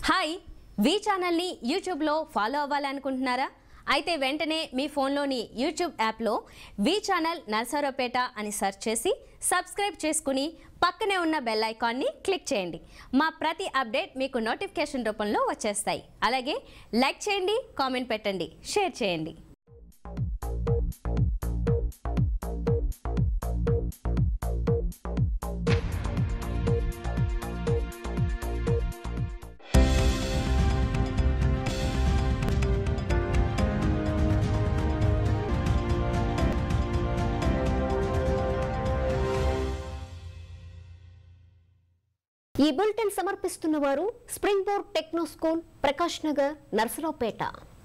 Hi వి ఛానల్ని యూట్యూబ్లో follow అవ్వాలనుకుంటున్నారా అయితే వెంటనే మీ ఫోన్లోని యూట్యూబ్ యాప్లో వి ఛానల్ నర్సరావుపేట అని సెర్చ్ చేసి సబ్స్క్రైబ్ చేసుకుని పక్కనే ఉన్న బెల్ ఐకాన్ని క్లిక్ చేయండి మా ప్రతి అప్డేట్ మీకు నోటిఫికేషన్ రూపంలో వచ్చేస్తాయి అలాగే లైక్ చేయండి కామెంట్ పెట్టండి షేర్ చేయండి ఈ బులెటిన్ సమర్పిస్తున్న వారు spring board techno school Prakash Nagar Narasaraopet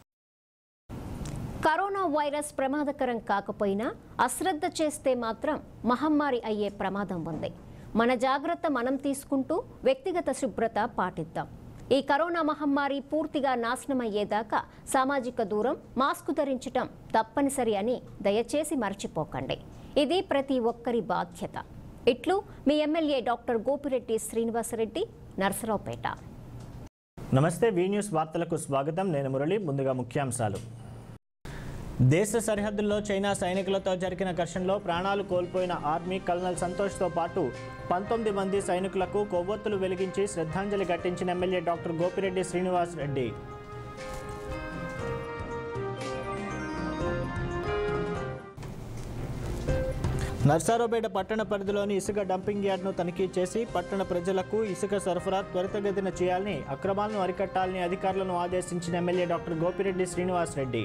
corona virus ప్రమాదకరం కాకపోయినా అశ్రద్ధ చేస్తే మాత్రం మహమ్మారి అయ్యే ప్రమాదం ఉంది మన జాగ్రత్త మనం తీసుకుంటూ వ్యక్తిగత శుభ్రత పాటిద్దాం ఈ కరోనా మహమ్మారి పూర్తిగా నాశనమయ్యేదాకా సామాజిక దూరం మాస్క్ ధరించటం తప్పనిసరి అని దయచేసి మర్చిపోకండి ఇది ప్రతి ఒక్కరి బాధ్యత ఇట్లు మీ ఎమ్మెల్యే డాక్టర్ గోపిరెడ్డి శ్రీనివాసరెడ్డి నర్సరావుపేట నమస్తే వి న్యూస్ వార్తలకు స్వాగతం నేను మురళి ముందుగా ముఖ్యాంశాలు దేశ సరిహద్దుల్లో చైనా సైనికులతో జరిగిన ఘర్షణలో ప్రాణాలు కోల్పోయిన ఆర్మీ కల్నల్ సంతోష్తో పాటు పంతొమ్మిది మంది సైనికులకు కొవ్వొత్తులు వెలిగించి శ్రద్ధాంజలి ఘటించిన ఎమ్మెల్యే డాక్టర్ గోపిరెడ్డి శ్రీనివాస్ రెడ్డి నర్సారావుపేట పట్టణ పరిధిలోని ఇసుక డంపింగ్ యార్డ్ను తనిఖీ చేసి పట్టణ ప్రజలకు ఇసుక సరఫరా త్వరితగతిన చేయాలని అక్రమాలను అరికట్టాలని అధికారులను ఆదేశించిన ఎమ్మెల్యే డాక్టర్ గోపిరెడ్డి శ్రీనివాస్ రెడ్డి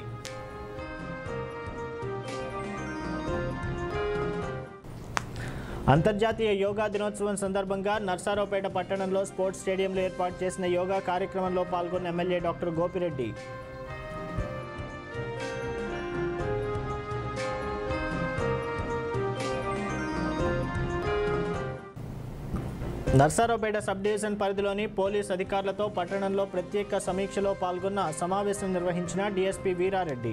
అంతర్జాతీయ యోగా దినోత్సవం సందర్భంగా నర్సారావుపేట పట్టణంలో స్పోర్ట్స్ స్టేడియంలో ఏర్పాటు చేసిన యోగా కార్యక్రమంలో పాల్గొన్న MLA doctor Gopireddy Narasaraopet sub division పరిధిలోని పోలీస్ అధికారులతో పట్టణంలో ప్రత్యేక సమీక్షలో పాల్గొన్న సమావేశం నిర్వహించిన డీఎస్పీ వీరారెడ్డి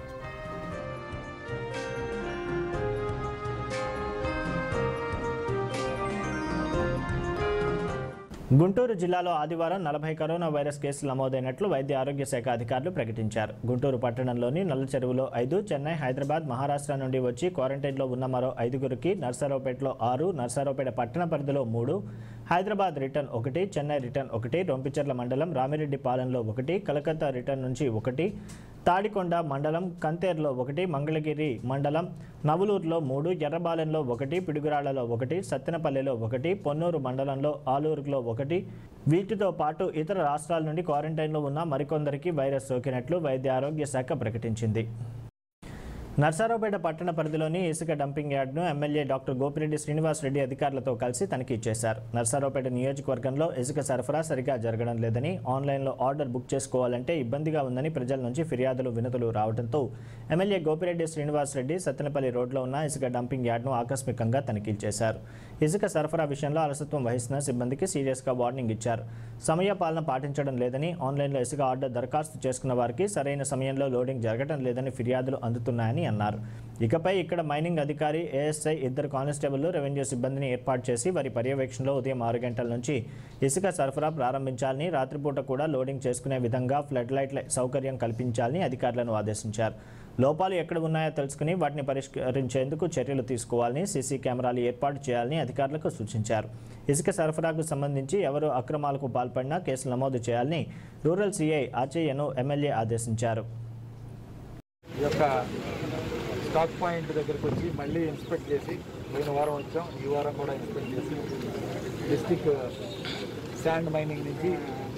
గుంటూరు జిల్లాలో ఆదివారం నలభై కరోనా వైరస్ కేసులు నమోదైనట్లు వైద్య ఆరోగ్య శాఖ అధికారులు ప్రకటించారు గుంటూరు పట్టణంలోని నల్ల చెరువులో ఐదు చెన్నై హైదరాబాద్ మహారాష్ట్ర నుండి వచ్చి క్వారంటైన్లో ఉన్న మరో ఐదుగురికి నర్సారావుపేటలో ఆరు నర్సారావుపేట పట్టణ పరిధిలో మూడు హైదరాబాద్ రిటర్న్ ఒకటి చెన్నై రిటర్న్ ఒకటి రొంపిచెర్ల మండలం రామిరెడ్డి పాలెంలో ఒకటి కలకత్తా రిటర్న్ నుంచి ఒకటి తాడికొండ మండలం కంతేర్లో ఒకటి మంగళగిరి మండలం నవలూరులో మూడు ఎర్రబాలెంలో ఒకటి పిడుగురాళ్లలో ఒకటి సత్తెనపల్లిలో ఒకటి పొన్నూరు మండలంలో ఆలూరులో ఒకటి వీటితో పాటు ఇతర రాష్ట్రాల నుండి క్వారంటైన్లో ఉన్న మరికొందరికి వైరస్ సోకినట్లు వైద్య ఆరోగ్య శాఖ ప్రకటించింది నర్సారావుపేట పట్టణ పరిధిలోని ఇసుక డంపింగ్ యార్డ్ను ఎమ్మెల్యే డాక్టర్ గోపిరెడ్డి శ్రీనివాస్ రెడ్డి అధికారులతో కలిసి తనిఖీ చేశారు నర్సారావుపేట నియోజకవర్గంలో ఇసుక సరఫరా సరిగా జరగడం లేదని ఆన్లైన్లో ఆర్డర్ బుక్ చేసుకోవాలంటే ఇబ్బందిగా ఉందని ప్రజల నుంచి ఫిర్యాదులు వినతులు రావడంతో ఎమ్మెల్యే గోపిరెడ్డి శ్రీనివాస్ రెడ్డి సత్తెనపల్లి రోడ్లో ఉన్న ఇసుక డంపింగ్ యార్డ్ను ఆకస్మికంగా తనిఖీలు చేశారు ఇసుక సరఫరా విషయంలో అలసత్వం వహిస్తున్న సిబ్బందికి సీరియస్గా వార్నింగ్ ఇచ్చారు సమయ పాలన పాటించడం లేదని ఆన్లైన్లో ఇసుక ఆర్డర్ దరఖాస్తు చేసుకున్న వారికి సరైన సమయంలో లోడింగ్ జరగడం లేదని ఫిర్యాదులు అందుతున్నాయని అన్నారు ఇకపై ఇక్కడ మైనింగ్ అధికారి ఏఎస్ఐ ఇద్దరు కానిస్టేబుల్ రెవెన్యూ సిబ్బందిని ఏర్పాటు చేసి వారి పర్యవేక్షణలో ఉదయం ఆరు గంటల నుంచి ఇసుక సరఫరా ప్రారంభించాలని రాత్రిపూట కూడా లోడింగ్ చేసుకునే విధంగా ఫ్లడ్ లైట్ల సౌకర్యం కల్పించాలని అధికారులను ఆదేశించారు లోపాలు ఎక్కడ ఉన్నాయో తెలుసుకుని వాటిని పరిష్కరించేందుకు చర్యలు తీసుకోవాలని సీసీ కెమెరాలు ఏర్పాటు చేయాలని అధికారులకు సూచించారు ఇసుక సరఫరాకు సంబంధించి ఎవరు అక్రమాలకు పాల్పడినా కేసులు నమోదు చేయాలని రూరల్ సీఐ ఆచయ్యను ఎమ్మెల్యే ఆదేశించారు ఈ యొక్క స్టాక్ పాయింట్ దగ్గరకు వచ్చి మళ్ళీ ఇన్స్పెక్ట్ చేసి పోయిన వారం వచ్చాం ఈ వారం కూడా ఇన్స్పెక్ట్ చేసి డిస్టిక్ శాండ్ మైనింగ్ నుంచి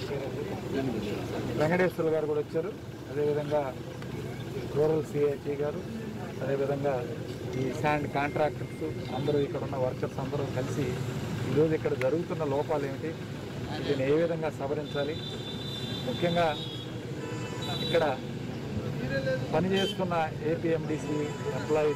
వెంకటేశ్వర గారు కూడా వచ్చారు అదేవిధంగా రూరల్ సిఐటి గారు అదేవిధంగా ఈ శాండ్ కాంట్రాక్టర్స్ అందరూ ఇక్కడ ఉన్న వర్కర్స్ అందరూ కలిసి ఈరోజు ఇక్కడ జరుగుతున్న లోపాలు ఏమిటి దీన్ని ఏ విధంగా సవరించాలి ముఖ్యంగా ఇక్కడ పనిచేస్తున్న ఏపీఎండిసి ఎంప్లాయీస్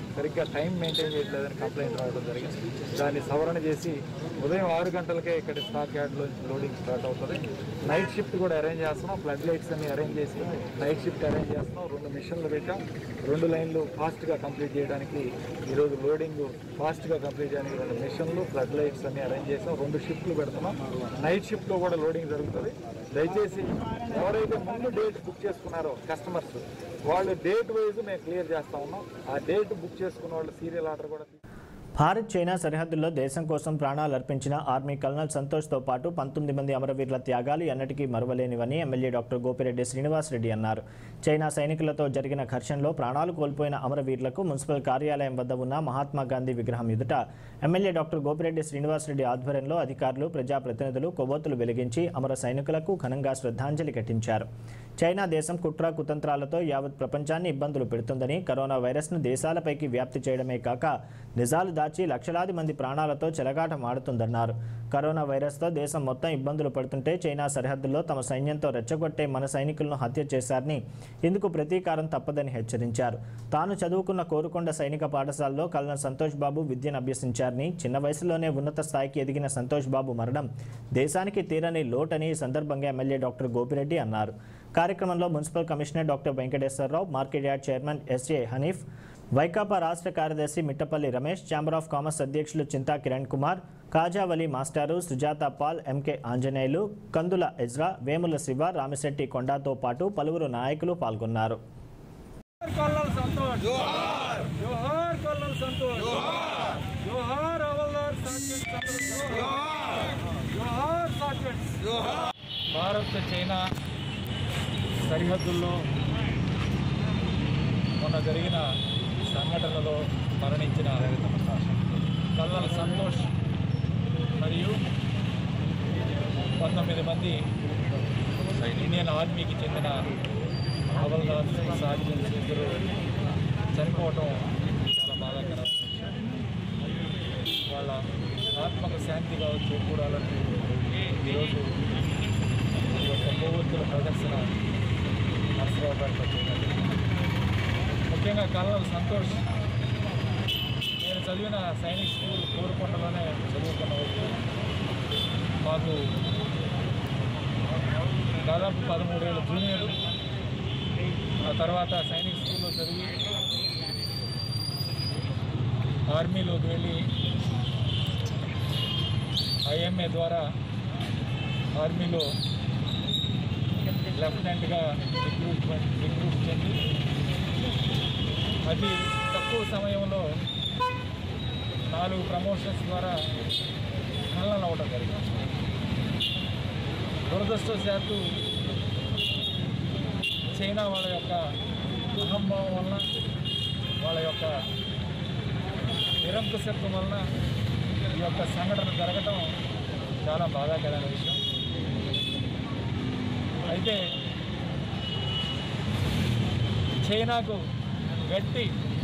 సరిగ్గా టైం మెయింటైన్ చేయట్లేదని కంప్లైంట్ రావడం జరిగింది దాన్ని సవరణ చేసి ఉదయం ఆరు గంటలకే ఇక్కడ స్టాక్ యార్డ్లో లోడింగ్ స్టార్ట్ అవుతుంది నైట్ షిఫ్ట్ కూడా అరేంజ్ చేస్తున్నాం ఫ్లడ్ లైట్స్ అన్ని అరేంజ్ చేసి నైట్ షిఫ్ట్ అరేంజ్ చేస్తున్నాం రెండు మిషన్లు పెట్టాం రెండు లైన్లు ఫాస్ట్గా కంప్లీట్ చేయడానికి ఈరోజు లోడింగ్ ఫాస్ట్గా కంప్లీట్ చేయడానికి రెండు మిషన్లు ఫ్లడ్ లైట్స్ అన్ని అరేంజ్ చేసాం రెండు షిఫ్ట్లు పెడుతున్నాం నైట్ షిఫ్ట్లో కూడా లోడింగ్ జరుగుతుంది దయచేసి ఎవరైతే ముందు డేట్ బుక్ చేసుకున్నారో కస్టమర్స్ వాళ్ళు డేట్ వైజ్ మేము క్లియర్ చేస్తా ఉన్నాం ఆ డేట్ బుక్ చేసుకున్న వాళ్ళు సీరియల్ ఆర్డర్ కూడా భారత్ చైనా సరిహద్దుల్లో దేశం కోసం ప్రాణాలు అర్పించిన ఆర్మీ కల్నల్ సంతోష్తో పాటు పంతొమ్మిది మంది అమరవీరుల త్యాగాలు ఎన్నటికీ మరువలేనివని ఎమ్మెల్యే డాక్టర్ గోపిరెడ్డి శ్రీనివాసరెడ్డి అన్నారు చైనా సైనికులతో జరిగిన ఘర్షణలో ప్రాణాలు కోల్పోయిన అమరవీరులకు మున్సిపల్ కార్యాలయం వద్ద ఉన్న మహాత్మా గాంధీ విగ్రహం ఎదుట ఎమ్మెల్యే డాక్టర్ గోపిరెడ్డి శ్రీనివాసరెడ్డి ఆధ్వర్యంలో అధికారులు ప్రజాప్రతినిధులు కొవ్వొత్తులు వెలిగించి అమర సైనికులకు ఘనంగా శ్రద్ధాంజలి ఘటించారు చైనా దేశం కుట్ర కుతంత్రాలతో యావత్ ప్రపంచాన్ని ఇబ్బందులు పెడుతుందని కరోనా వైరస్ను దేశాలపైకి వ్యాప్తి చేయడమే కాక నిజాలు దాచి లక్షలాది మంది ప్రాణాలతో చెలగాటం ఆడుతుందన్నారు కరోనా వైరస్తో దేశం మొత్తం ఇబ్బందులు పడుతుంటే చైనా సరిహద్దుల్లో తమ సైన్యంతో రెచ్చగొట్టే మన సైనికులను హత్య చేశారని ఇందుకు ప్రతీకారం తప్పదని హెచ్చరించారు తాను చదువుకున్న కోరుకొండ సైనిక పాఠశాలలో కల్నల్ సంతోష్ బాబు విద్యను అభ్యసించారని చిన్న వయసులోనే ఉన్నత స్థాయికి ఎదిగిన సంతోష్ బాబు మరణం దేశానికి తీరని లోటని ఈ సందర్భంగా ఎమ్మెల్యే డాక్టర్ గోపిరెడ్డి అన్నారు కార్యక్రమంలో municipal commissioner doctor Venkateswararao market yard chairman SA Hanif Vaikapa రాష్ట్ర కార్యదర్శి Mittapalli Ramesh chamber of commerce అధ్యక్షులు చింతా కిరణ్ కుమార్ కాజావలి మాస్టారు Sujatha Paul MK Anjaneyulu Kandula Ezra Vemula Siva Ramisetti కొండాతో పాటు పలువురు నాయకులు పాల్గొన్నారు కొల్లల్ సంతోష్ జోహార్ జోహార్ కొల్లల్ సంతోష్ జోహార్ జోహార్ అవల్దార్ సాకెట్ సంతోష్ జోహార్ జోహార్ సాకెట్ జోహార్ భారత్ చైనా సరిహద్దుల్లో మొన్న జరిగిన సంఘటనలో మరణించిన కల్లల్ సంతోష్ మరియు పంతొమ్మిది మంది ఇండియన్ ఆర్మీకి చెందిన హవల్దార్ సార్జెంట్స్ ఇద్దరు చనిపోవటం చాలా బాధాకరమైన విషయం వాళ్ళ ఆత్మకు శాంతిగా చేకూరాలని ఈరోజు ఈ యొక్క కొవ్వొత్తుల ప్రదర్శన నర్సరావుపేటలో చేయాలి ముఖ్యంగా కల్నల్ సంతోష్ నేను చదివిన సైనిక్ స్కూల్ కోరుకొండలోనే చదువుకున్న వ్యక్తి మాకు దాదాపు పదమూడేళ్ళ జూనియర్ ఆ తర్వాత సైనిక్ స్కూల్లో చదివి ఆర్మీలోకి వెళ్ళి ఐఎంఏ ద్వారా ఆర్మీలో లెఫ్టినెంట్గా రిక్రూట్మెంట్ రిక్రూట్ చెంది అతి తక్కువ సమయంలో నాలుగు ప్రమోషన్స్ ద్వారా కళ్ళను అవ్వడం జరిగింది దురదృష్టవశాత్తు చైనా వాళ్ళ యొక్క అహంభావం వలన వాళ్ళ యొక్క నిరంకుశత్వం వలన ఈ యొక్క సంఘటన జరగటం చాలా బాధాకరమైన విషయం అయితే చైనాకు గట్టి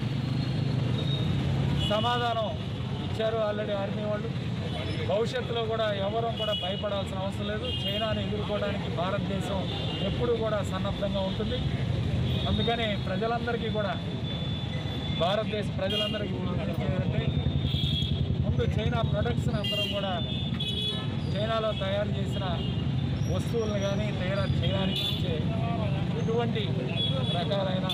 సమాధానం ఇచ్చారు ఆల్రెడీ ఆర్మీ వాళ్ళు భవిష్యత్తులో కూడా ఎవరూ కూడా భయపడాల్సిన అవసరం లేదు చైనాను ఎదుర్కోవడానికి భారతదేశం ఎప్పుడూ కూడా సన్నద్ధంగా ఉంటుంది అందుకని ప్రజలందరికీ కూడా భారతదేశ ప్రజలందరికీ ఏంటంటే ముందు చైనా ప్రొడక్ట్స్ని అందరం కూడా చైనాలో తయారు చేసిన వస్తువులను కానీ తయారు చేయడానికి ఇచ్చే ఎటువంటి రకాలైన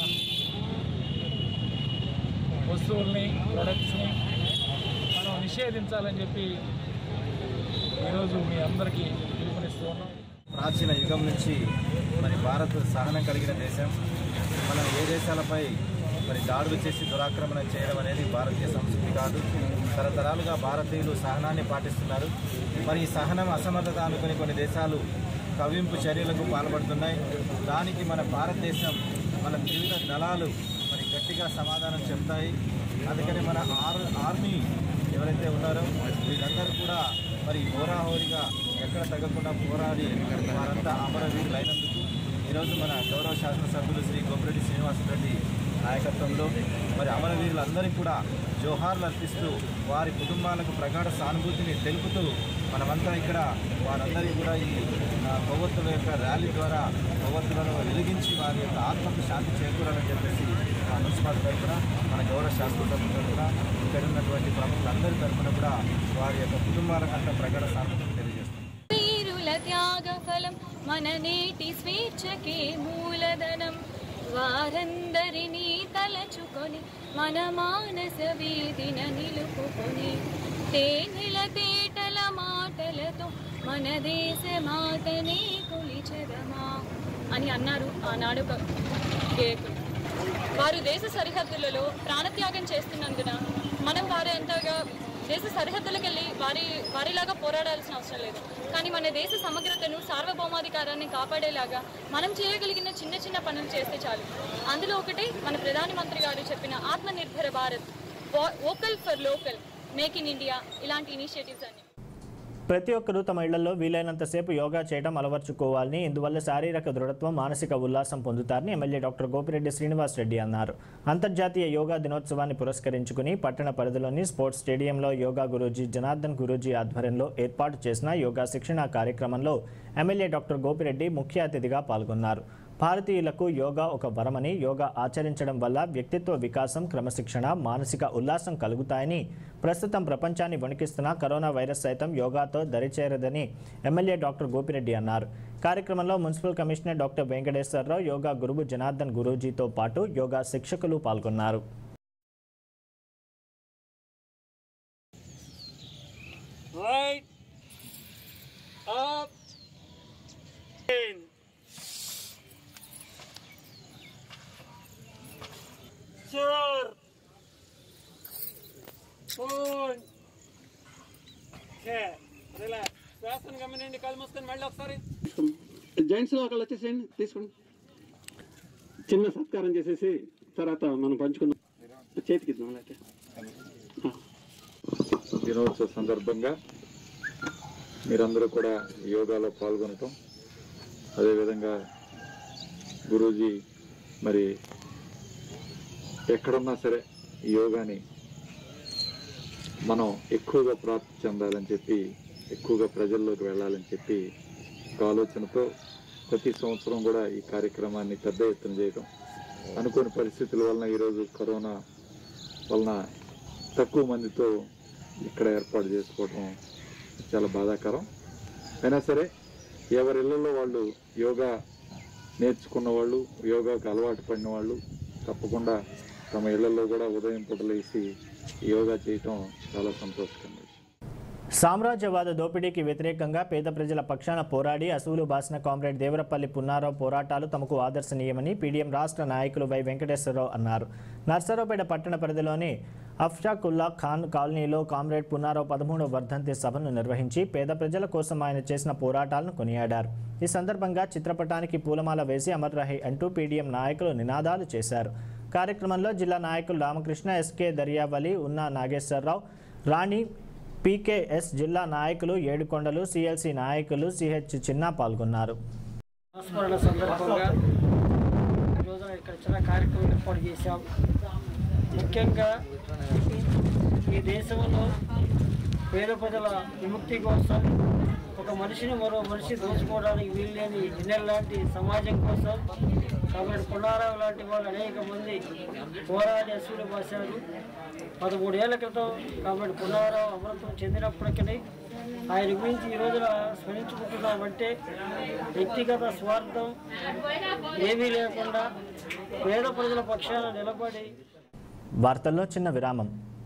వస్తువుల్ని ప్రొడక్ట్స్ని మనం నిషేధించాలని చెప్పి ఈరోజు మీ అందరికీ పిలుపునిస్తూ ఉన్నాం ప్రాచీన యుగం నుంచి మరి భారత్ సహనం కలిగిన దేశం మనం ఏ దేశాలపై మరి దాడులు చేసి దురాక్రమణ చేయడం అనేది భారతీయ సంస్కృతి కాదు తరతరాలుగా భారతీయులు సహనాన్ని పాటిస్తున్నారు మరి ఈ సహనం అసమర్థత అనుకుని కొన్ని దేశాలు కవింపు చర్యలకు పాల్పడుతున్నాయి దానికి మన భారతదేశం మన త్రివిధ దళాలు మరి గట్టిగా సమాధానం చెప్తాయి అందుకని మన ఆర్ ఆర్మీ ఎవరైతే ఉన్నారో వీళ్ళందరూ కూడా మరి హోరాహోరీగా ఎక్కడ తగ్గకుండా పోరాడి వారంతా అమరవీరులు అయినందుకు ఈరోజు మన గౌరవ శాసనసభ్యులు శ్రీ గోపిరెడ్డి శ్రీనివాసరెడ్డి నాయకత్వంలో మరి అమరవీరులందరికీ కూడా జోహార్లు అర్పిస్తూ వారి కుటుంబాలకు ప్రగాఢ సానుభూతిని తెలుపుతూ మనమంతా ఇక్కడ వారందరికీ కూడా ఈ ఆ, కొవ్వొత్తుల యొక్క ర్యాలీ ద్వారా కొవ్వొత్తులను వెలిగించి వారి యొక్క ఆత్మకు శాంతి చేకూరాలని చెప్పేసి మా మున్సిపల్ తరఫున మన గౌరవ శాస్త్ర తరఫున కూడా ఇక్కడ ఉన్నటువంటి ప్రముఖులందరి తరఫున కూడా వారి యొక్క కుటుంబాలకంతా ప్రగాఢ సానుభూతిని తెలియజేస్తున్నాం వీరుల త్యాగ ఫలం మన నేటి స్వేచ్ఛకే మూలధనం వారందరినీ తలచుకొని మన మానస వీధిన నిలుపుకొని తేనెల తేటల మాటలతో మన దేశ మాతనే కొలిచెదమా అని అన్నారు ఆనాడు ఒక గేయకుడు వారు దేశ సరిహద్దులలో ప్రాణత్యాగం చేస్తున్నందున మనం వారి అంతగా దేశ సరిహద్దులకు వెళ్ళి వారి వారిలాగా పోరాడాల్సిన అవసరం లేదు కానీ మన దేశ సమగ్రతను సార్వభౌమాధికారాన్ని కాపాడేలాగా మనం చేయగలిగిన చిన్న చిన్న పనులు చేస్తే చాలు అందులో ఒకటి మన ప్రధాని మంత్రి గారు చెప్పిన Atmanirbhar Bharat vocal for local make in India ఇలాంటి ఇనిషియేటివ్స్ అన్ని ప్రతి ఒక్కరూ తమ ఇళ్లలో వీలైనంతసేపు యోగా చేయడం అలవర్చుకోవాలని ఇందువల్ల శారీరక దృఢత్వం మానసిక ఉల్లాసం పొందుతారని ఎమ్మెల్యే డాక్టర్ గోపిరెడ్డి శ్రీనివాస్ రెడ్డి అన్నారు అంతర్జాతీయ యోగా దినోత్సవాన్ని పురస్కరించుకుని పట్టణ పరిధిలోని స్పోర్ట్స్ స్టేడియంలో యోగా గురూజీ జనార్దన్ గురూజీ ఆధ్వర్యంలో ఏర్పాటు చేసిన యోగా శిక్షణ కార్యక్రమంలో ఎమ్మెల్యే డాక్టర్ గోపిరెడ్డి ముఖ్య అతిథిగా పాల్గొన్నారు భారతీయులకు యోగా ఒక వరమని యోగా ఆచరించడం వల్ల వ్యక్తిత్వ వికాసం క్రమశిక్షణ మానసిక ఉల్లాసం కలుగుతాయని ప్రస్తుతం ప్రపంచాన్ని వణికిస్తున్న కరోనా వైరస్ సైతం యోగాతో దరిచేరదని ఎమ్మెల్యే డాక్టర్ గోపిరెడ్డి అన్నారు కార్యక్రమంలో municipal commissioner doctor Venkateswararao yoga గురువు జనార్దన్ గురూజీతో పాటు యోగా శిక్షకులు పాల్గొన్నారు Right. Up. In. Sure. Phone. Okay. Relax. శ్వాసను గమనండి కళ్ళు మూసుకొని మళ్ళీ ఒకసారి జైంట్స్లో ఒకళ్ళు వచ్చేసేయండి తీసుకోండి చిన్న సత్కారం చేసేసి తర్వాత మనం పంచుకుందాం చేతికి ఇద్దాం లేకపోతే దినోత్సవ సందర్భంగా మీరందరూ కూడా యోగాలో పాల్గొనటం అదేవిధంగా గురూజీ మరి ఎక్కడున్నా సరే ఈ యోగాని మనం ఎక్కువగా ప్రాప్తి చెందాలని చెప్పి ఎక్కువగా ప్రజల్లోకి వెళ్ళాలని చెప్పి ఒక ఆలోచనతో ప్రతి సంవత్సరం కూడా ఈ కార్యక్రమాన్ని పెద్ద ఎత్తున చేయడం అనుకోని పరిస్థితుల వలన ఈరోజు కరోనా వలన తక్కువ మందితో ఇక్కడ ఏర్పాటు చేసుకోవడం చాలా బాధాకరం అయినా సరే ఎవరి ఇళ్లలో వాళ్ళు యోగా నేర్చుకున్న వాళ్ళు యోగాకు అలవాటు పడిన వాళ్ళు తప్పకుండా తమ ఇళ్లలో కూడా ఉదయం పూటలేసి యోగా చేయటం చాలా సంతోషకరంగా విషయం. సామ్రాజ్యవాద దోపిడీకి వ్యతిరేకంగా పేద ప్రజల పక్షాన పోరాడి అసూలు బాసిన కామ్రేడ్ దేవరపల్లి పున్నారావు పోరాటాలు తమకు ఆదర్శనీయమని పీడీఎం రాష్ట్ర నాయకులు వై వెంకటేశ్వరరావు అన్నారు నర్సరావుపేట పట్టణ పరిధిలోని అఫ్షాకుల్లా ఖాన్ కాలనీలో కామ్రేడ్ పున్నారావు పదమూడవ వర్ధంతి సభను నిర్వహించి పేద ప్రజల కోసం ఆయన చేసిన పోరాటాలను కొనియాడారు ఈ సందర్భంగా చిత్రపటానికి పూలమాల వేసి అమర్ రహే అంటూ పీడీఎం నాయకులు నినాదాలు చేశారు కార్యక్రమంలో జిల్లా నాయకులు రామకృష్ణ ఎస్కే దర్యావలి ఉన్నా నాగేశ్వరరావు రాణి పీకేఎస్ జిల్లా నాయకులు ఏడుకొండలు సిఎల్సి నాయకులు సిహెచ్ చిన్న పాల్గొన్నారు సంస్మరణ సందర్భంగా ఈ రోజున ఇక్కడ చిన్న కార్యక్రమం ఏర్పాటు చేశాం ముఖ్యంగా ఈ దేశంలో పేద ప్రజల విముక్తి కోసం ఒక మనిషిని మరో మనిషి దోచుకోవడానికి వీల్లేని గిన్నెల లాంటి సమాజం కోసం కాబట్టి పునారావు లాంటి వాళ్ళు అనేక మంది పోరాడి అసూలు పోశారు పదమూడేళ్ల క్రితం కాబట్టి పునారావు అమృతం చెందినప్పటికీ ఆయన గురించి ఈ రోజున స్మరించుకుంటున్నామంటే వ్యక్తిగత స్వార్థం ఏమీ లేకుండా పేద ప్రజల పక్షాన నిలబడి వార్తల్లో చిన్న విరామం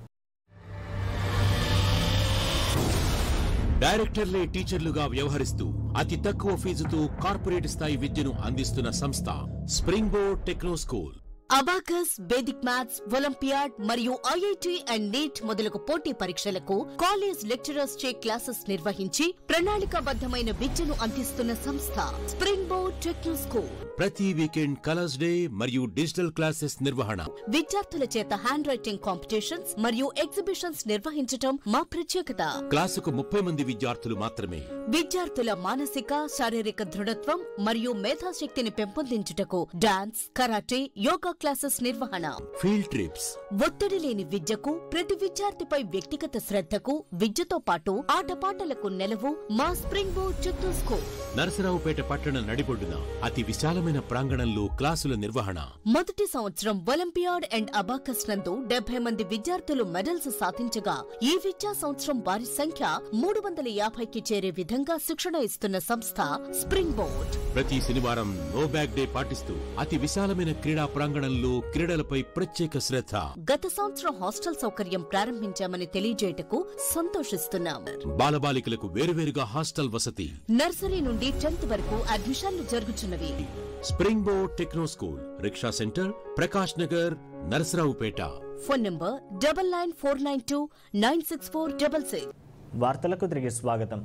డైరెక్టర్లే టీచర్లుగా వ్యవహరిస్తూ అతి తక్కువ ఫీజుతో కార్పొరేట్ స్థాయి విద్యను అందిస్తున్న సంస్థ spring board techno school abacus Vedic maths olympiad మరియు ఐఐటి అండ్ నీట్ మొదలగు పోటీ పరీక్షలకు కాలేజ్ లెక్చరర్స్ చే క్లాసెస్ నిర్వహించి ప్రణాళికాబద్ధమైన విద్యను అందిస్తున్న సంస్థ స్ప్రింగ్ బోర్డ్ టెక్నో స్కూల్ ప్రతి వీకెండ్ కలర్స్ డే మరియు డిజిటల్ క్లాసెస్ నిర్వహణ విద్యార్థుల చేత హ్యాండ్ రైటింగ్ కాంపిటీషన్స్ మరియు ఎగ్జిబిషన్స్ నిర్వహించటం మా ప్రత్యేకత క్లాసుకు ముప్పై మంది విద్యార్థులు మాత్రమే విద్యార్థుల మానసిక శారీరక దృఢత్వం మరియు మేధాశక్తిని పెంపొందించుటకు డాన్స్ కరాటే యోగా క్లాసెస్ నిర్వహణ ఫీల్డ్ ట్రిప్స్ ఒత్తిడి లేని విద్యకు ప్రతి విద్యార్థిపై వ్యక్తిగత శ్రద్ధకు విద్యతో పాటు ఆటపాటలకు నెలవు మా spring board Chittoor school Narasaraopet పట్టణ నడిబొడ్డున అతి విశాలమైన ప్రాంగణంలో క్లాసుల నిర్వహణ మొదటి సంవత్సరం ఒలింపియాడ్ అండ్ అబాకస్ నందు డెబ్బై మంది విద్యార్థులు మెడల్స్ సాధించగా ఈ విద్యా సంవత్సరం వారి సంఖ్య మూడు వందల యాభైకి చేరే విధంగా శిక్షణ ఇస్తున్న సంస్థ స్ప్రింగ్ బోర్డ్ ప్రతి శనివారం నో బ్యాగ్ డే పాటిస్తూ అతి విశాలమైన క్రీడా ప్రాంగణంలో క్రీడలపై ప్రత్యేక శ్రద్ధ గత సంవత్సరం హాస్టల్ సౌకర్యం ప్రారంభించామని తెలియజేయటకు సంతోషిస్తున్నాం బాలబాలికలకు వేరువేరుగా హాస్టల్ వసతి నర్సరీ నుండి టెన్త్ వరకు అడ్మిషన్లు జరుగుతున్నవి spring board techno school rickshaw centre Prakash Nagar Narasaraopet phone number double nine four nine two nine six four double six వార్తలకు తిరిగి స్వాగతం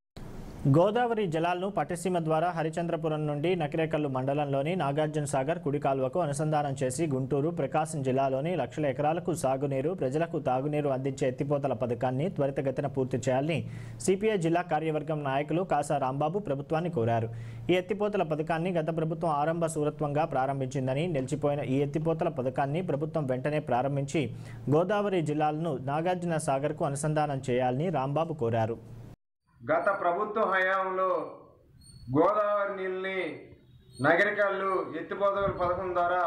గోదావరి జలాలను పట్టిసీమ ద్వారా హరిచంద్రపురం నుండి నకిరేకల్లు మండలంలోని నాగార్జున సాగర్ కుడి కాలువకు అనుసంధానం చేసి గుంటూరు ప్రకాశం జిల్లాలోని లక్షల ఎకరాలకు సాగునీరు ప్రజలకు తాగునీరు అందించే ఎత్తిపోతల పథకాన్ని త్వరితగతిన పూర్తి చేయాలని సిపిఐ జిల్లా కార్యవర్గం నాయకులు కాసా రాంబాబు ప్రభుత్వాన్ని కోరారు ఈ ఎత్తిపోతల పథకాన్ని గత ప్రభుత్వం ఆరంభ సూరత్వంగా ప్రారంభించిందని నిలిచిపోయిన ఈ ఎత్తిపోతల పథకాన్ని ప్రభుత్వం వెంటనే ప్రారంభించి గోదావరి జిల్లాలను నాగార్జున సాగర్కు అనుసంధానం చేయాలని రాంబాబు కోరారు గత ప్రభుత్వ హయాంలో గోదావరి నీళ్ళని నగరికల్లు ఎత్తిపోతల పథకం ద్వారా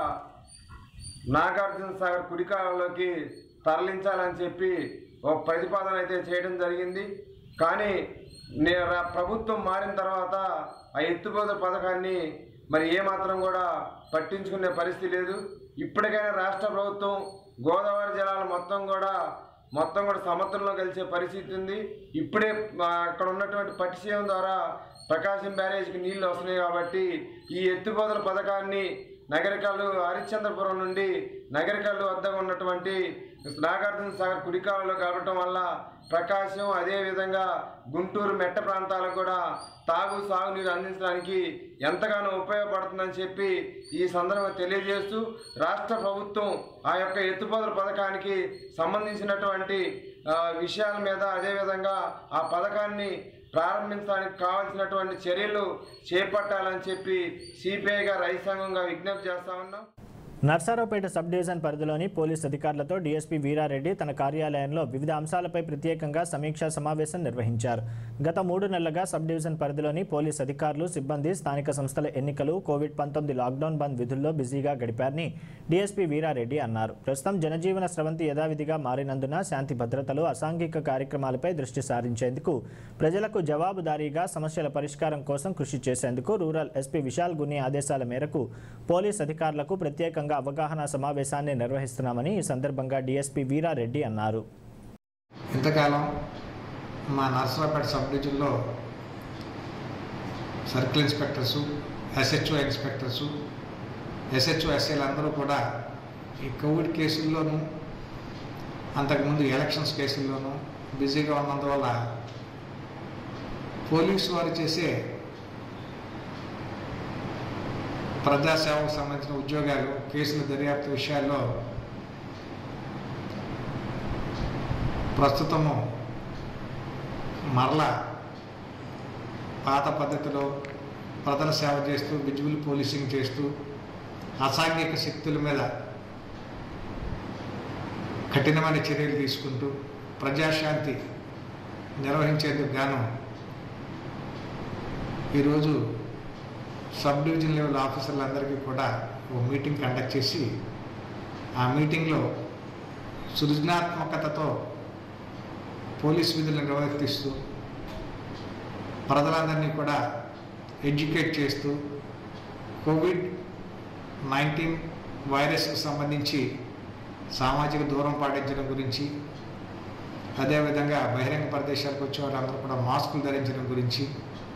నాగార్జున సాగర్ కుడికాలంలోకి తరలించాలని చెప్పి ఒక ప్రతిపాదన అయితే చేయడం జరిగింది కానీ నే రా- ప్రభుత్వం మారిన తర్వాత ఆ ఎత్తిపోతల పథకాన్ని మరి ఏమాత్రం కూడా పట్టించుకునే పరిస్థితి లేదు ఇప్పటికైనా రాష్ట్ర ప్రభుత్వం గోదావరి జలాలు మొత్తం కూడా మొత్తం కూడా సముద్రంలో కలిసే పరిస్థితి ఉంది ఇప్పుడే ఆ, అక్కడ ఉన్నటువంటి పట్టిసీమ ద్వారా ప్రకాశం బ్యారేజ్కి నీళ్లు వస్తున్నాయి కాబట్టి ఈ ఎత్తిపోతల పథకాన్ని నగరికల్లు హరిశ్చంద్రపురం నుండి నగరికల్లు వద్ద ఉన్నటువంటి నాగార్జున సాగర్ కుడికాలలో కలపటం వల్ల ప్రకాశం అదేవిధంగా గుంటూరు మెట్ట ప్రాంతాలకు కూడా తాగు సాగునీరు అందించడానికి ఎంతగానో ఉపయోగపడుతుందని చెప్పి ఈ సందర్భంగా తెలియజేస్తూ రాష్ట్ర ప్రభుత్వం ఆ యొక్క ఎత్తుపోతల పథకానికి సంబంధించినటువంటి ఆ, విషయాల మీద అదేవిధంగా ఆ పథకాన్ని ప్రారంభించడానికి కావాల్సినటువంటి చర్యలు చేపట్టాలని చెప్పి సిపిఐగా రైతు సంఘంగా విజ్ఞప్తి చేస్తా ఉన్నాం నర్సారావుపేట సబ్ డివిజన్ పరిధిలోని పోలీస్ అధికారులతో డీఎస్పీ వీరారెడ్డి తన కార్యాలయంలో వివిధ అంశాలపై ప్రత్యేకంగా సమీక్షా సమావేశం నిర్వహించారు గత మూడు నెలలుగా సబ్ డివిజన్ పరిధిలోని పోలీస్ అధికారులు సిబ్బంది స్థానిక సంస్థల ఎన్నికలు కోవిడ్ పంతొమ్మిది లాక్డౌన్ బంద్ విధుల్లో బిజీగా గడిపారని డీఎస్పీ వీరారెడ్డి అన్నారు ప్రస్తుతం జనజీవన స్రవంతి యథావిధిగా మారినందున శాంతి భద్రతలు అసాంఘిక కార్యక్రమాలపై దృష్టి సారించేందుకు ప్రజలకు జవాబుదారీగా సమస్యల పరిష్కారం కోసం కృషి చేసేందుకు రూరల్ ఎస్పీ విశాల్ గుని ఆదేశాల మేరకు పోలీస్ అధికారులకు ప్రత్యేకంగా అవగాహన సమావేశాన్ని నిర్వహిస్తున్నామని ఈ సందర్భంగా డీఎస్పీ వీరారెడ్డి అన్నారు ఇంతకాలం మా నర్సరావుపేట సబ్ డివిజన్లో circle inspectors SHO inspectors SHO ఎస్ఐలు అందరూ కూడా ఈ కోవిడ్ కేసుల్లోనూ అంతకుముందు ఎలక్షన్స్ కేసుల్లోనూ బిజీగా ఉన్నందువల్ల పోలీసు వారు చేసే ప్రజాసేవకు సంబంధించిన ఉద్యోగాలు కేసుల దర్యాప్తు విషయాల్లో ప్రస్తుతము మరలా పాత పద్ధతిలో ప్రజల సేవ చేస్తూ విజువల్ పోలీసింగ్ చేస్తూ అసాంఘిక శక్తుల మీద కఠినమైన చర్యలు తీసుకుంటూ ప్రజాశాంతి నిర్వహించేందుకు గాను ఈరోజు సబ్ డివిజన్ లెవెల్ ఆఫీసర్లందరికీ కూడా ఓ మీటింగ్ కండక్ట్ చేసి ఆ మీటింగ్లో సృజనాత్మకతతో పోలీస్ విధులను నిర్వర్తిస్తూ ప్రజలందరినీ కూడా ఎడ్యుకేట్ చేస్తూ కోవిడ్ నైన్టీన్ వైరస్కు సంబంధించి సామాజిక దూరం పాటించడం గురించి అదేవిధంగా బహిరంగ ప్రదేశాలకు వచ్చే వాళ్ళందరూ కూడా మాస్కులు ధరించడం గురించి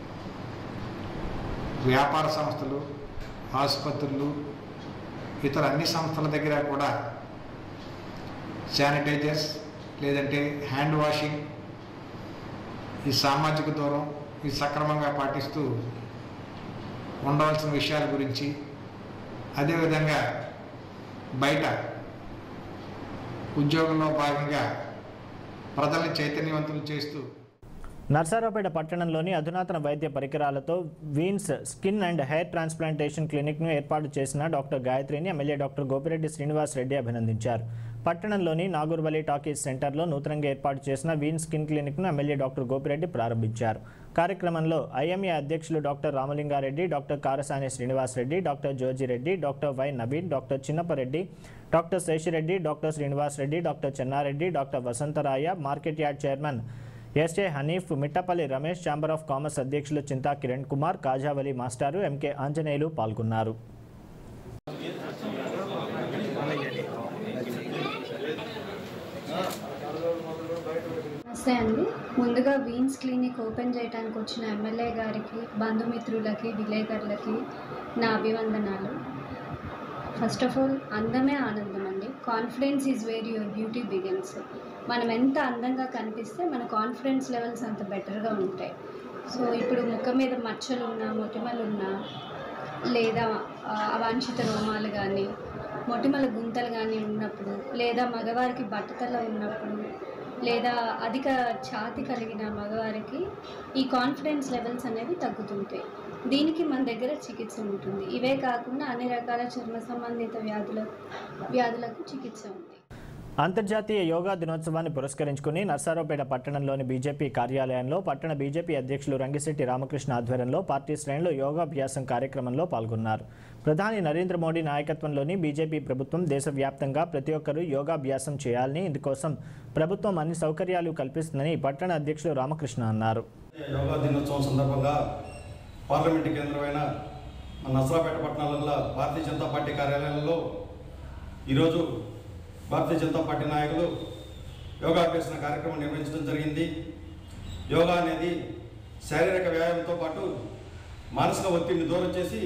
వ్యాపార సంస్థలు ఆసుపత్రులు ఇతర అన్ని సంస్థల దగ్గర కూడా శానిటైజర్స్ లేదంటే హ్యాండ్ వాషింగ్ ఈ సామాజిక దూరం ఈ సక్రమంగా పాటిస్తూ ఉండవలసిన విషయాల గురించి అదేవిధంగా బయట ఉద్యోగంలో భాగంగా ప్రజల్ని చైతన్యవంతులు చేస్తూ నర్సారావుపేట పట్టణంలోని అధునాతన వైద్య పరికరాలతో వీన్స్ స్కిన్ అండ్ హెయిర్ ట్రాన్స్ప్లాంటేషన్ క్లినిక్ను ఏర్పాటు చేసిన డాక్టర్ గాయత్రిని ఎమ్మెల్యే డాక్టర్ గోపిరెడ్డి శ్రీనివాస్ రెడ్డి అభినందించారు పట్టణంలోని నాగూర్వలి టాకీస్ సెంటర్లో నూతనంగా ఏర్పాటు చేసిన వీన్ స్కిన్ క్లినిక్ను ఎమ్మెల్యే డాక్టర్ గోపిరెడ్డి ప్రారంభించారు కార్యక్రమంలో ఐఎంఏ అధ్యక్షులు doctor Ramalingareddy doctor Karasani Srinivas Reddy doctor Jojireddy doctor Y Naveen doctor Chinnapareddy doctor Seshireddy doctor Srinivas Reddy doctor Chennareddy doctor Vasantharaya market yard chairman SA Hanif Mittapalli Ramesh chamber of commerce అధ్యక్షులు చింతా కిరణ్ కుమార్ కాజావలి మాస్టారు ఎంకే ఆంజనేయులు పాల్గొన్నారు నమస్తే అండి ముందుగా వీన్స్ క్లినిక్ ఓపెన్ చేయడానికి వచ్చిన ఎమ్మెల్యే గారికి బంధుమిత్రులకి విలేకరులకి నా అభివందనాలు ఫస్ట్ ఆఫ్ ఆల్ అందమే ఆనందం అండి confidence is where your beauty begins మనం ఎంత అందంగా కనిపిస్తే మన కాన్ఫిడెన్స్ లెవెల్స్ అంత బెటర్గా ఉంటాయి సో ఇప్పుడు ముఖం మీద మచ్చలు ఉన్నా మొటిమలు ఉన్నా లేదా ఆ, అవాంఛిత రోమాలు కానీ మొటిమల గుంతలు కానీ ఉన్నప్పుడు లేదా మగవారికి బట్టతల ఉన్నప్పుడు లేదా అధిక ఛాతి కలిగిన మగవారికి ఈ కాన్ఫిడెన్స్ లెవెల్స్ అనేవి తగ్గుతుంటాయి దీనికి మన దగ్గర చికిత్స ఉంటుంది ఇవే కాకుండా అన్ని రకాల చర్మ సంబంధిత వ్యాధుల వ్యాధులకు చికిత్స ఉంది అంతర్జాతీయ యోగా దినోత్సవాన్ని పురస్కరించుకుని నర్సారావుపేట పట్టణంలోని బీజేపీ కార్యాలయంలో పట్టణ బీజేపీ అధ్యక్షులు రంగిశెట్టి రామకృష్ణ ఆధ్వర్యంలో పార్టీ శ్రేణులు యోగాభ్యాసం కార్యక్రమంలో పాల్గొన్నారు ప్రధాని నరేంద్ర మోడీ నాయకత్వంలోని బీజేపీ ప్రభుత్వం దేశవ్యాప్తంగా ప్రతి ఒక్కరూ యోగాభ్యాసం చేయాలని ఇందుకోసం ప్రభుత్వం అన్ని సౌకర్యాలు కల్పిస్తుందని పట్టణ అధ్యక్షులు రామకృష్ణ అన్నారు యోగా దినోత్సవం సందర్భంగా పార్లమెంటు కేంద్రమైన మన నసరాపేట పట్టణంలో భారతీయ జనతా పార్టీ కార్యాలయంలో ఈరోజు భారతీయ జనతా పార్టీ నాయకులు యోగాభ్యాసన కార్యక్రమం నిర్వహించడం జరిగింది యోగా అనేది శారీరక వ్యాయామంతో పాటు మానసిక ఒత్తిడిని దూరం చేసి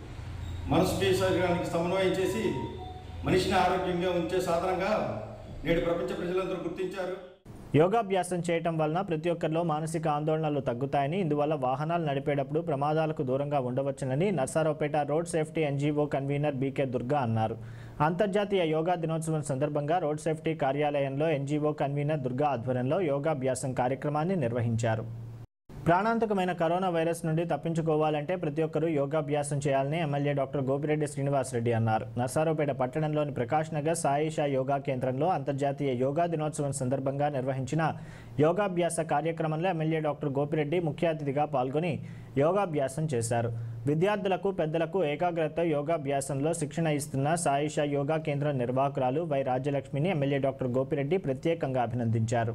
మనసుకి శరీరానికి సమన్వయం చేసి మనిషిని ఆరోగ్యంగా ఉంచే సాధనంగా నేడు ప్రపంచ ప్రజలందరూ గుర్తించారు యోగాభ్యాసం చేయటం వలన ప్రతి ఒక్కరిలో మానసిక ఆందోళనలు తగ్గుతాయని ఇందువల్ల వాహనాలు నడిపేటప్పుడు ప్రమాదాలకు దూరంగా ఉండవచ్చునని Narasaraopet road safety NGO convener BK Durga అన్నారు అంతర్జాతీయ యోగా దినోత్సవం సందర్భంగా రోడ్ సేఫ్టీ కార్యాలయంలో ఎన్జీఓ కన్వీనర్ దుర్గా ఆధ్వర్యంలో యోగాభ్యాసం కార్యక్రమాన్ని నిర్వహించారు ప్రాణాంతకమైన కరోనా వైరస్ నుండి తప్పించుకోవాలంటే ప్రతి ఒక్కరూ యోగాభ్యాసం చేయాలని ఎమ్మెల్యే డాక్టర్ గోపిరెడ్డి శ్రీనివాసరెడ్డి అన్నారు నర్సారావుపేట పట్టణంలోని ప్రకాష్ నగర్ సాయిషా యోగా కేంద్రంలో అంతర్జాతీయ యోగా దినోత్సవం సందర్భంగా నిర్వహించిన యోగాభ్యాస కార్యక్రమంలో ఎమ్మెల్యే డాక్టర్ గోపిరెడ్డి ముఖ్య అతిథిగా పాల్గొని యోగాభ్యాసం చేశారు విద్యార్థులకు పెద్దలకు ఏకాగ్రత యోగాభ్యాసంలో శిక్షణ ఇస్తున్న సాయిషా యోగా కేంద్రం నిర్వాహకురాలు వై రాజ్యలక్ష్మిని ఎమ్మెల్యే డాక్టర్ గోపిరెడ్డి ప్రత్యేకంగా అభినందించారు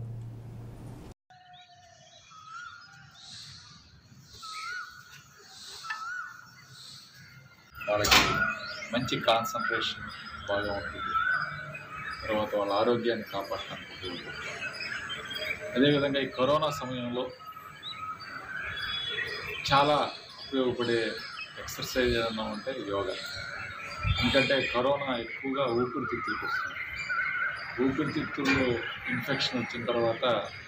వాళ్ళకి మంచి కాన్సన్ట్రేషన్ బాగా ఉంటుంది తర్వాత వాళ్ళ ఆరోగ్యాన్ని కాపాడటానికి ఉపయోగపడుతుంది అదేవిధంగా ఈ కరోనా సమయంలో చాలా ఉపయోగపడే ఎక్సర్సైజ్ ఏదన్నా ఉంటే యోగా ఎందుకంటే కరోనా ఎక్కువగా ఊపిరితిత్తులకు వస్తుంది ఊపిరితిత్తుల్లో ఇన్ఫెక్షన్ వచ్చిన తర్వాత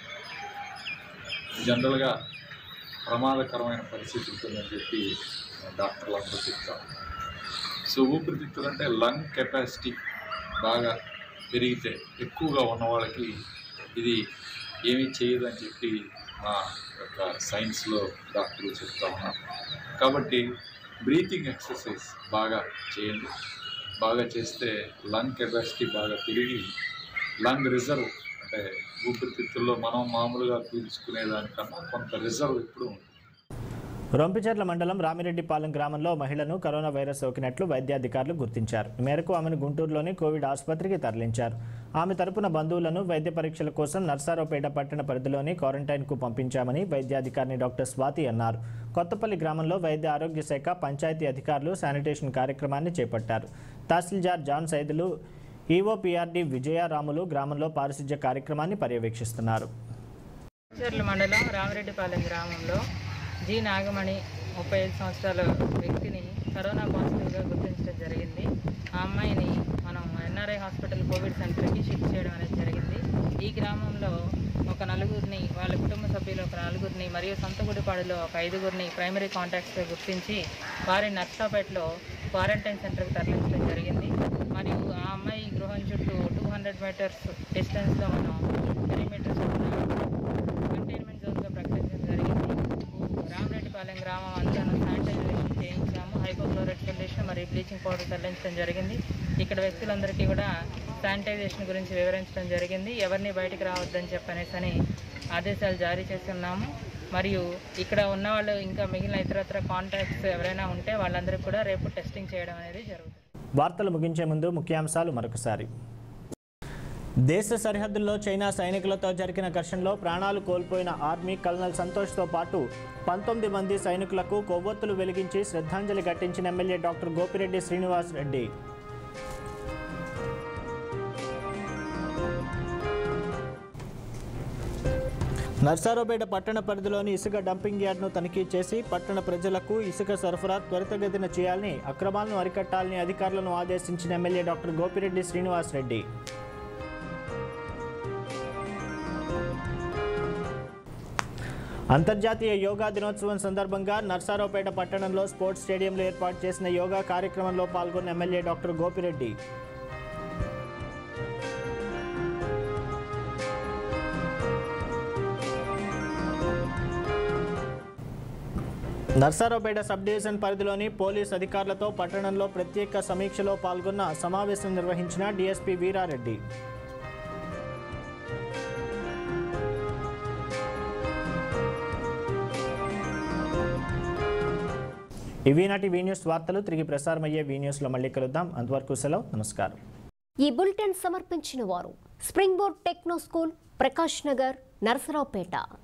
జనరల్గా ప్రమాదకరమైన పరిస్థితి ఉంటుందని చెప్పి డాక్టర్లు అందరూ చెప్తారు సో ఊపిరితిత్తులు అంటే లంగ్ కెపాసిటీ బాగా పెరిగితే ఎక్కువగా ఉన్న వాళ్ళకి ఇది ఏమీ చేయదని చెప్పి మా యొక్క సైన్స్లో డాక్టర్లు చెప్తా ఉన్నారు కాబట్టి బ్రీతింగ్ ఎక్సర్సైజ్ బాగా చేయండి బాగా చేస్తే లంగ్ కెపాసిటీ బాగా పెరిగి లంగ్ రిజర్వ్ అంటే ఊపిరితిత్తుల్లో మనం మామూలుగా పీల్చుకునే దానికన్నా కొంత రిజర్వ్ ఇప్పుడు ఉంటుంది రొంపిచెర్ల మండలం రామిరెడ్డిపాలెం గ్రామంలో మహిళను కరోనా వైరస్ సోకినట్లు వైద్యాధికారులు గుర్తించారు ఈ మేరకు ఆమెను గుంటూరులోని కోవిడ్ ఆసుపత్రికి తరలించారు ఆమె తరపున బంధువులను వైద్య పరీక్షల కోసం నర్సారావుపేట పట్టణ పరిధిలోని క్వారంటైన్కు పంపించామని వైద్యాధికారిని డాక్టర్ స్వాతి అన్నారు కొత్తపల్లి గ్రామంలో వైద్య ఆరోగ్య శాఖ పంచాయతీ అధికారులు శానిటేషన్ కార్యక్రమాన్ని చేపట్టారు తహసీల్దార్ జాన్ సైదులు ఈఓపీఆర్డీ విజయారాములు గ్రామంలో పారిశుధ్య కార్యక్రమాన్ని పర్యవేక్షిస్తున్నారు చెర్ల మండలం రామిరెడ్డిపాలెం గ్రామంలో జి నాగమణి ముప్పై ఐదు సంవత్సరాల వ్యక్తిని కరోనా పాజిటివ్గా గుర్తించడం జరిగింది ఆ అమ్మాయిని మనం ఎన్ఆర్ఐ హాస్పిటల్ కోవిడ్ సెంటర్కి షిఫ్ట్ చేయడం అనేది జరిగింది ఈ గ్రామంలో ఒక నలుగురిని వాళ్ళ కుటుంబ సభ్యులు ఒక నలుగురిని మరియు సంతగుడిపాడులో ఒక ఐదుగురిని ప్రైమరీ కాంటాక్ట్స్గా గుర్తించి వారిని నర్సాపేటలో క్వారంటైన్ సెంటర్కి తరలించడం జరిగింది మరియు ఆ అమ్మాయి గృహం చుట్టూ టూ హండ్రెడ్ మీటర్స్ డిస్టెన్స్లో మనం పెరిమీటర్స్ కంటైన్మెంట్ జోన్గా ప్రకటించడం జరిగింది రామరెడ్డిపాలెం గ్రామం అంతా శానిటైజేషన్ చేయించాము హైపోక్లోరైడ్ సొల్యూషన్ మరియు బ్లీచింగ్ పౌడర్ తరలించడం జరిగింది ఇక్కడ వ్యక్తులందరికీ కూడా శానిటైజేషన్ గురించి వివరించడం జరిగింది ఎవరిని బయటికి రావద్దని చెప్పనేసి అని ఆదేశాలు జారీ చేసి ఉన్నాము మరియు ఇక్కడ ఉన్న వాళ్ళు ఇంకా మిగిలిన ఇతరత్ర కాంటాక్ట్స్ ఎవరైనా ఉంటే వాళ్ళందరికీ కూడా రేపు టెస్టింగ్ చేయడం అనేది జరుగుతుంది వార్తలు ముగించే ముందు ముఖ్యాంశాలు మరొకసారి దేశ సరిహద్దుల్లో చైనా సైనికులతో జరిగిన ఘర్షణలో ప్రాణాలు కోల్పోయిన ఆర్మీ కల్నల్ సంతోష్తో పాటు పంతొమ్మిది మంది సైనికులకు కొవ్వొత్తులు వెలిగించి శ్రద్ధాంజలి ఘటించిన ఎమ్మెల్యే డాక్టర్ గోపిరెడ్డి శ్రీనివాస్ రెడ్డి నర్సారావుపేట పట్టణ పరిధిలోని ఇసుక డంపింగ్ యార్డ్ను తనిఖీ చేసి పట్టణ ప్రజలకు ఇసుక సరఫరా త్వరితగతిన చేయాలని అక్రమాలను అరికట్టాలని అధికారులను ఆదేశించిన ఎమ్మెల్యే డాక్టర్ గోపిరెడ్డి శ్రీనివాస్ రెడ్డి అంతర్జాతీయ యోగా దినోత్సవం సందర్భంగా నర్సారావుపేట పట్టణంలో స్పోర్ట్స్ స్టేడియంలో ఏర్పాటు చేసిన యోగా కార్యక్రమంలో పాల్గొన్న MLA doctor Gopireddy Narasaraopet sub division పరిధిలోని పోలీస్ అధికారులతో పట్టణంలో ప్రత్యేక సమీక్షలో పాల్గొన్న సమావేశం నిర్వహించిన డీఎస్పీ వీరారెడ్డి ఇవి నాటి వీ న్యూస్ వార్తలు తిరిగి ప్రసారమయ్యే వీ న్యూస్లో మళ్ళీ కలుద్దాం అంతవరకు సెలవు నమస్కారం ఈ బులెటిన్ సమర్పించిన వారు spring board techno school Prakash Nagar Narasaraopet